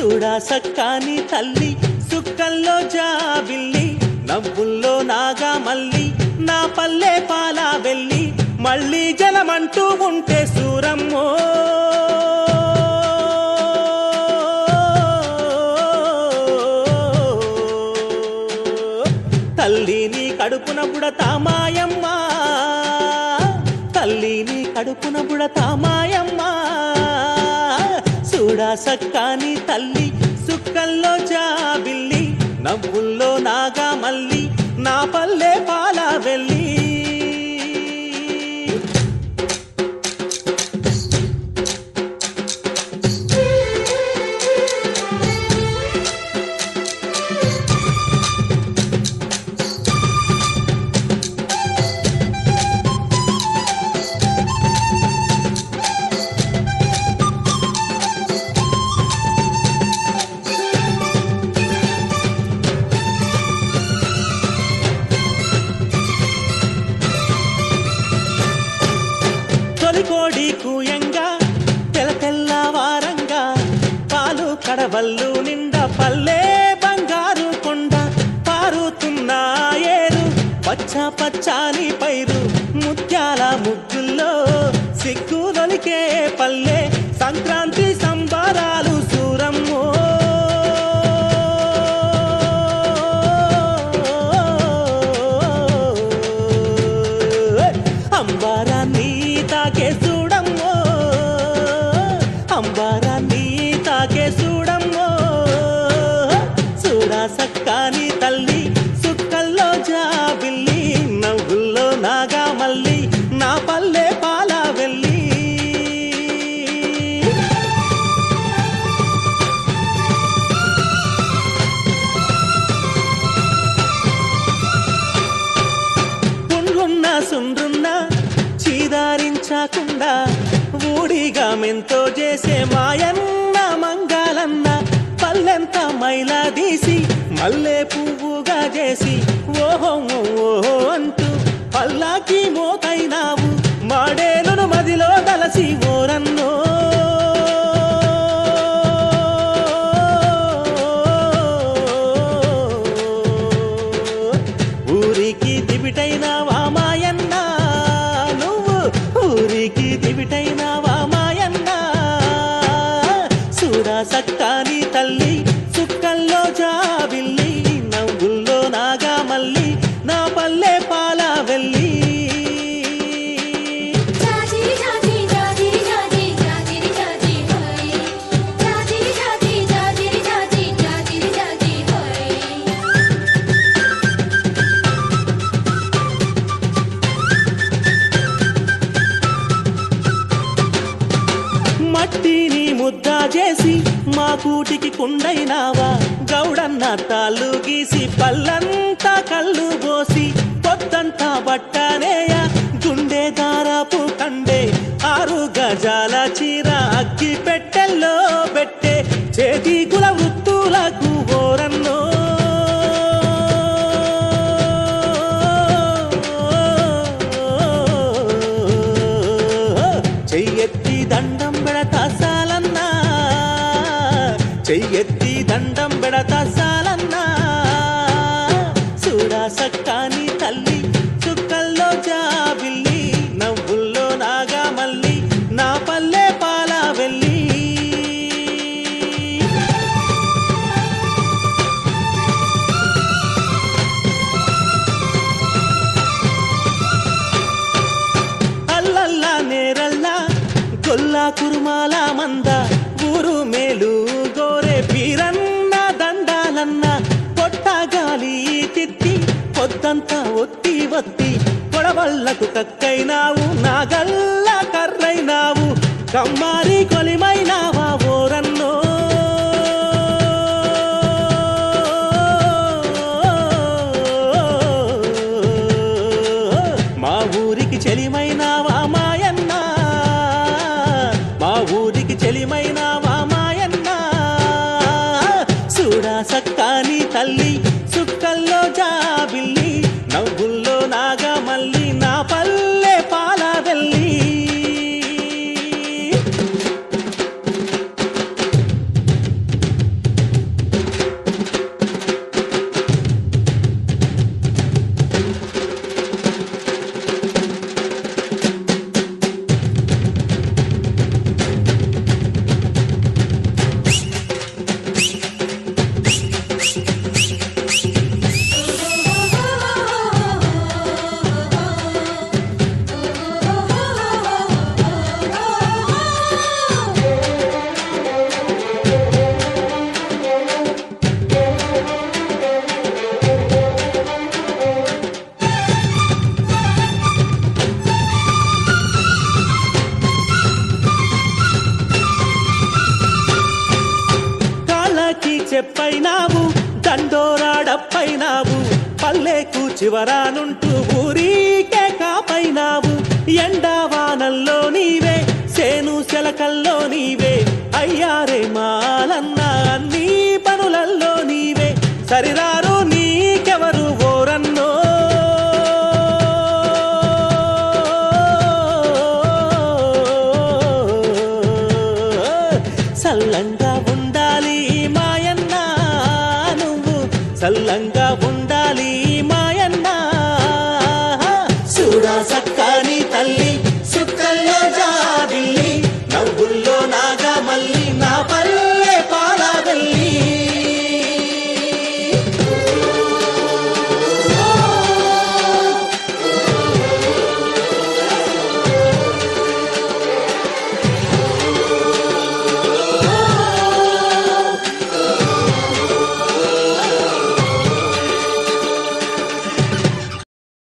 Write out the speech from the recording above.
చూడా సక్కాని తల్లి సుక్కల్లో జాబిల్లి నవ్వుల్లో నాగా మల్లి నా పల్లె పాలా వెళ్ళి మళ్ళీ జలమంటూ ఉంటే సూరమ్మో తల్లిని కడుపున బుడతా మాయమ్మ తల్లిని కడుపున బుడతా మాయమ్మ చూడా సక్కాని తల్లి సుక్కల్లో జాబిల్లి నవ్వుల్లో నాగా మల్లి నా పల్లె పాలా వెళ్ళి తొలికోడి కూయంగా తెల తెల్లవారంగా పాలు కడవల్లు నిండా పల్లె బంగారు కొండ పారుతున్న ఏరు పచ్చ పచ్చాని పైరు ముత్యాల ముగ్గుల్లో సిగ్గులొలికే పల్లె సంక్రాంతి సంబరాలు సూరమ్మో అంబారాన్ని తాకే చూడమ్మో అంబారాన్ని తాకే చూడమ్మో చూడా సక్కాని తల్లి సుక్కల్లో జాబిల్లి నవ్వుల్లో నాగా మల్లి నా పల్లె పాలా వెళ్ళి పుండ్లున్న సుండ్రున్న చీదారించకుండా ఊడిగా మెంతో చేసే మాయన్న మంగాలన్న పల్లెంత మైలా తీసి మల్లె పువ్వుగా చేసి ఓహో ఓహో అంటూ పల్లాకి మోతైనావు మాడేలును మదిలో దలసి ఓరన్నో ఊరికి దివిటైనావా మాయన్న నువ్వు ఊరికి దివిటైనావా మాయన్న చూడా సక్కాని తల్లి సుక్కల్లో జాబిల్లి నవ్వుల్లో నాగా మల్లి నా పల్లె పాలా వెళ్ళి జాజిరి జాజి జాజిరి జాజి జాజిరి జాజి హోయ్ జాజిరి జాజి జాజిరి జాజి జాజిరి జాజి హోయ్ మట్టిని ముద్ద చేసి మా కూటికి కుండైనావా గౌడన్న తాళ్ళు గీసి పల్లంతా కళ్ళు పోసి పొద్దంతా బట్టనేయ గుండె దారాపు కండే ఆరు గజాల చీర అగ్గి పెట్టెల్లో పెట్టే చేతి కుల వృత్తులకు ఓరన్నో చెయ్యెత్తి దండం పెడతా సాలన్నా చెయ్యెత్తి దండం పెడతా సాలన్నా చూడా సక్కాని తల్లి చుక్కల్లో జాబిల్లి నవ్వుల్లో నాగా మల్లి నా పల్లె పాలా వెళ్ళి అల్లల్లా నేరల్లా గొల్లా కురుమాల మంద ఊరు మేలు గోరే పీరన్న దండాలన్న పొట్ట గాలి తిత్తి పొద్దంతా ఒత్తి ఒత్తి పొడవళ్ళకు కక్కైనావు నాగల్ల కర్రైనావు కమ్మారి కొలిమైనావా ఓరన్నో మా ఊరికి చెలిమైనావా మాయన్న మా ఊరికి చెలిమైనావా మాయన్న చూడా సక్కాని తల్లి సుక్కల్లో జాబిల్లి నవ్వుల్లో నాగా మల్లి నా పల్లె పాల చెప్పైనావు దండోరాడప్పైనావు పల్లెకు చివరానుంటూ ఊరికే కాపైనావు ఎండావానల్లో నీవే సేను శలకల్లో నీవే అయ్యారే మాలన్న అన్ని పనులల్లో నీవే సరిరారు నీకెవరు ఓరన్నో సల్లంగా ఉండాలి మాయన్న నువ్వు సల్లంగా ఉండాలి